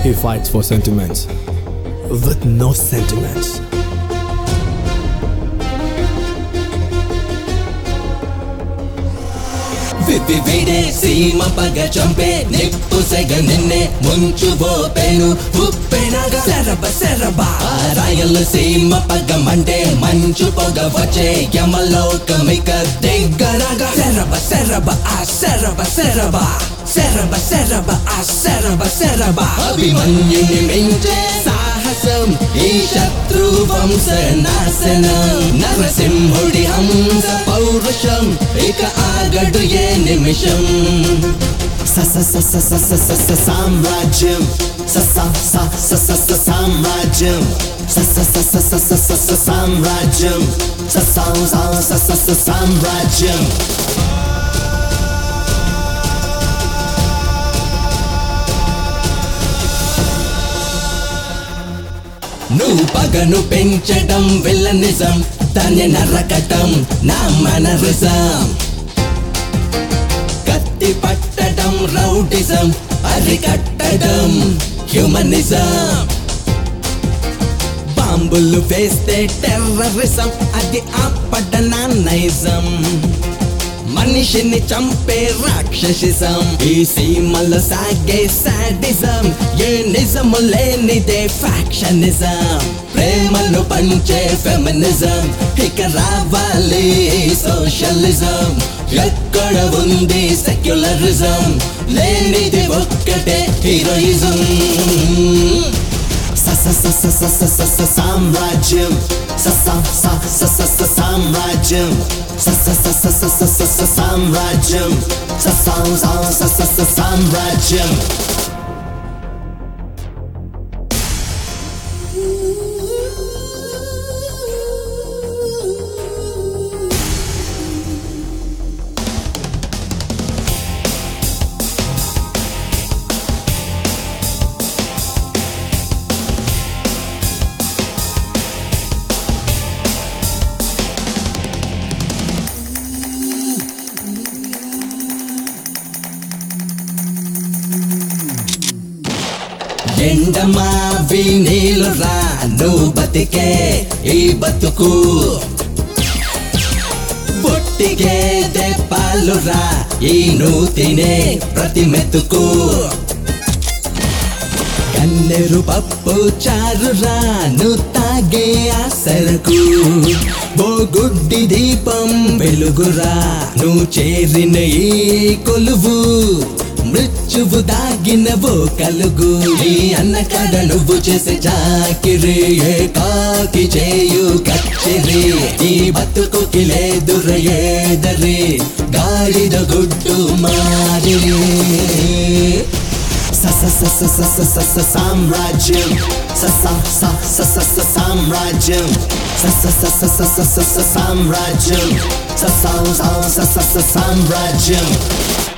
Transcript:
He fights for sentiments with no sentiments. విప్పి విడే సీమ పగ చంపే నిప్పు సెగ నిన్నే ముంచు బోపెను ఉప్పెనగా సెరబ సెరబ ఆ రాయల సీమ పగ మంటే మంచు పొగ వచ్చే యమలోకమిక దగ్గరగా సెరబ సెరబ ఆ సెరబ సెరబ సెరబ సెరబ ఆ సెరబ సెరబ అభిమన్యుని మించే సాహసం ఈ శత్రు వంశ నాశనం నరసింహుడి హంస పౌరుషం ఇక ఆగడు ఏ నిమిషం స స స స స స స స సామ్రాజ్యం స స స స స స సామ్రాజ్యం స స స స స స స స సామ్రాజ్యం స స స స స స సామ్రాజ్యం నువ్వు పగను పెంచడం విల్లనిజం దాన్ని నరకటం నా మనరిజం కత్తి పట్టడం రౌడిజం అరికట్టడం హ్యూమనిజం బాంబులు వేస్తే టెర్రరిజం అది ఆపడ నా నైజం మనిషిని చంపే రాక్షసిజం ఈ సీమల సాగే సాడిజం ఏ నిజము లేనిదే ఫ్యాక్షనిజం ప్రేమను పంచే ఫెమినిజం ఇక రావాలి సోషలిజం ఎక్కడ ఉంది సెక్యులరిజం లేనిది ఒక్కటే హీరోయిజం స స స స స స స స సామ్రాజ్యం స స స స స స సామ్రాజ్యం స స స స స స స స సామ్రాజ్యం స స స స స స సామ్రాజ్యం ఎండమావి నీళ్ళు రా నువ్వు బతికే ఈ బతుకు బొట్టిగేదే పాలు రా ఈ నువ్వు తినే ప్రతి మెతుకు కన్నెరు పప్పు చారు రా నువ్వు తాగే ఆ సరకు ఓ గుడ్డి దీపం వెలుగురా నువ్వు చేరిన ఈ కొలువు మృత్యువు దాగిన ఓ కలుగు ఈ అన్న కడ నువ్వు చేసే చాకిరి ఏ కాకి చేయు కచ్చిరి ఈ బతుకుకి లేదుర ఏదరి గాడిద గుడ్డు మారి స స స స స స స స సామ్రాజ్యం స స స స స స సామ్రాజ్యం స స స స స స స స సామ్రాజ్యం స స స స స స సామ్రాజ్యం